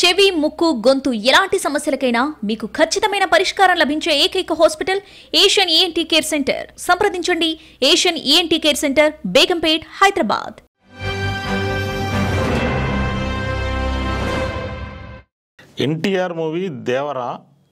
చెవి ముక్కు గొంతు ఎలాంటి సమస్యలకైనా మీకు ఖచ్చితమైన పరిష్కారం లభించే ఏకైక hospital Asian ENT care centre సంప్రదించండి Asian ENT care centre Begumpet Hyderabad NTR movie Devara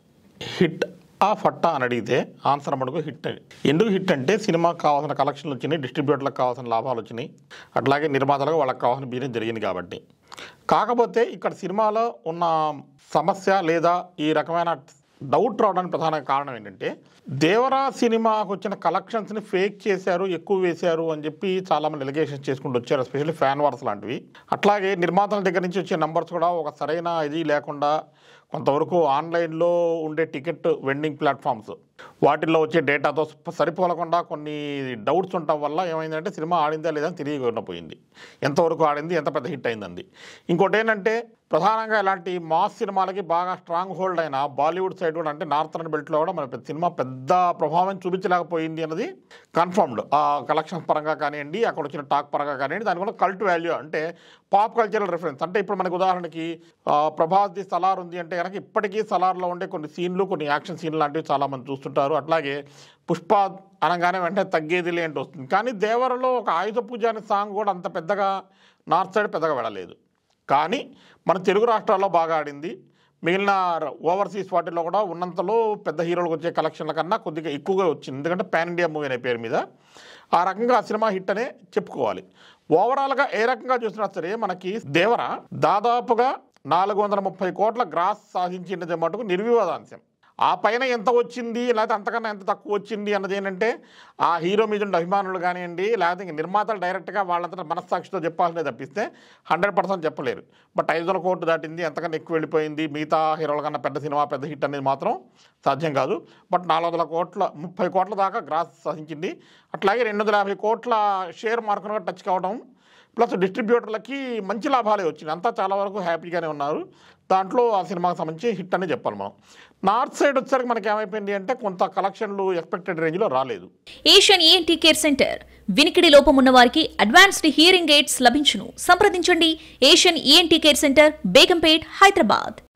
hit ఆ ఫట్టా అని అడిగితే ఆన్సర్ మటుకు హిట్ ఎందుకు హిట్ అంటే సినిమాకి కావాల్సిన కలెక్షన్లు వచ్చినాయి డిస్ట్రిబ్యూటర్లకు కావాల్సిన లాభాలు వచ్చినాయి అట్లాగే నిర్మాతలకు వాళ్ళకి కావాల్సిన బిజినెస్ జరిగింది కాబట్టి కాకపోతే ఇక్కడ సినిమాలో ఉన్న సమస్య లేదా ఈ రకమైన డౌట్ రావడానికి ప్రధాన కారణం ఏంటంటే దేవరా సినిమాకు వచ్చిన కలెక్షన్స్ని ఫేక్ చేశారు ఎక్కువ వేశారు అని చెప్పి చాలామంది ఎలిగేషన్స్ చేసుకుంటూ వచ్చారు ఎస్పెషల్లీ ఫ్యాన్ వార్స్ లాంటివి అట్లాగే నిర్మాతల దగ్గర నుంచి వచ్చే నంబర్స్ కూడా ఒక సరైన ఇది లేకుండా కొంతవరకు ఆన్లైన్లో ఉండే టికెట్ వెండింగ్ ప్లాట్ఫామ్స్ వాటిల్లో వచ్చే డేటాతో సరిపోలకుండా కొన్ని డౌట్స్ ఉండటం వల్ల ఏమైందంటే సినిమా ఆడిందా లేదా అని తెలియకుండా పోయింది ఎంతవరకు ఆడింది ఎంత పెద్ద హిట్ అయిందండి ఇంకోటి ఏంటంటే ప్రధానంగా ఇలాంటి మాస్ సినిమాలకి బాగా స్ట్రాంగ్ హోల్డ్ అయిన బాలీవుడ్ సైడ్ కూడా అంటే నార్థన్ బెల్ట్లో కూడా మన పెద్ద సినిమా పెద్ద ప్రభావం చూపించలేకపోయింది అన్నది కన్ఫర్మ్డ్ ఆ కలెక్షన్స్ పరంగా కానివ్వండి అక్కడ వచ్చిన టాక్ పరంగా కానివ్వండి దాని కూడా కల్ట్ వాల్యూ అంటే పాప్ కల్చరల్ రిఫరెన్స్ అంటే ఇప్పుడు మనకు ఉదాహరణకి ఆ, ప్రభాస్ ది సలార్ ఉంది అంటే కనుక ఇప్పటికీ సలార్లో ఉండే కొన్ని సీన్లు కొన్ని యాక్షన్ సీన్లు లాంటివి చాలామంది చూస్తుంటారు అట్లాగే పుష్ప అనగానే వెంటనే తగ్గేది ఏంటి వస్తుంది కానీ దేవరలో ఒక ఆయుధ పూజ అనే సాంగ్ కూడా అంత పెద్దగా నార్త్ సైడ్ పెద్దగా వెళ్ళలేదు కానీ మన తెలుగు రాష్ట్రాల్లో బాగా ఆడింది మిగిలిన ఓవర్సీస్ వాటిల్లో కూడా ఉన్నంతలో పెద్ద హీరోలకు వచ్చే కలెక్షన్ల కన్నా కొద్దిగా ఎక్కువగా వచ్చింది ఎందుకంటే పాన్ ఇండియా మూవీ అనే పేరు మీద ఆ రకంగా ఆ సినిమా హిట్ అనే చెప్పుకోవాలి ఓవరాల్గా ఏ రకంగా చూసినా సరే మనకి దేవర దాదాపుగా నాలుగు వందల ముప్పై కోట్ల గ్రాస్ సాధించినది మటుకు నిర్వివాదాంశం ఆ పైన ఎంత వచ్చింది లేకపోతే అంతకన్నా ఎంత తక్కువ వచ్చింది అన్నది ఏంటంటే ఆ హీరో మీద ఉండే అభిమానులు కానివ్వండి లేకపోతే ఇంక నిర్మాతలు డైరెక్ట్గా వాళ్ళంతా మనస్సాక్షితో చెప్పాల్సిందే తప్పిస్తే హండ్రెడ్ పర్సెంట్ చెప్పలేరు బట్ ఐదు వందల కోట్లు దాటింది ఎంతకన్నా ఎక్కువ వెళ్ళిపోయింది మిగతా హీరోల కన్నా పెద్ద సినిమా పెద్ద హిట్ అనేది మాత్రం సాధ్యం కాదు బట్ నాలుగు వందల కోట్ల ముప్పై కోట్ల దాకా గ్రాస్ సాధించింది అట్లాగే రెండు వందల యాభై కోట్ల షేర్ మార్కును కూడా టచ్ కావడం ప్లస్ డిస్ట్రిబ్యూటర్లకి మంచి లాభాలే వచ్చినాయి అంతా చాలా వరకు హ్యాపీగానే ఉన్నారు దాంట్లో ఆ సినిమాకి సంబంధించి హిట్ అని చెప్పాలి మనం నార్త్ సైడ్ వచ్చేసరికి మనకి ఏమైపోయింది అంటే కొంత కలెక్షన్లు ఎక్స్పెక్టెడ్ రేంజ్లో రాలేదు ఏషియన్ ఈఎన్టీ కేర్ సెంటర్ వినికిడి లోపం ఉన్న వారికి అడ్వాన్స్డ్ హియరింగ్ ఎయిడ్స్ లభించును సంప్రదించండి Asian ENT care centre Begumpet Hyderabad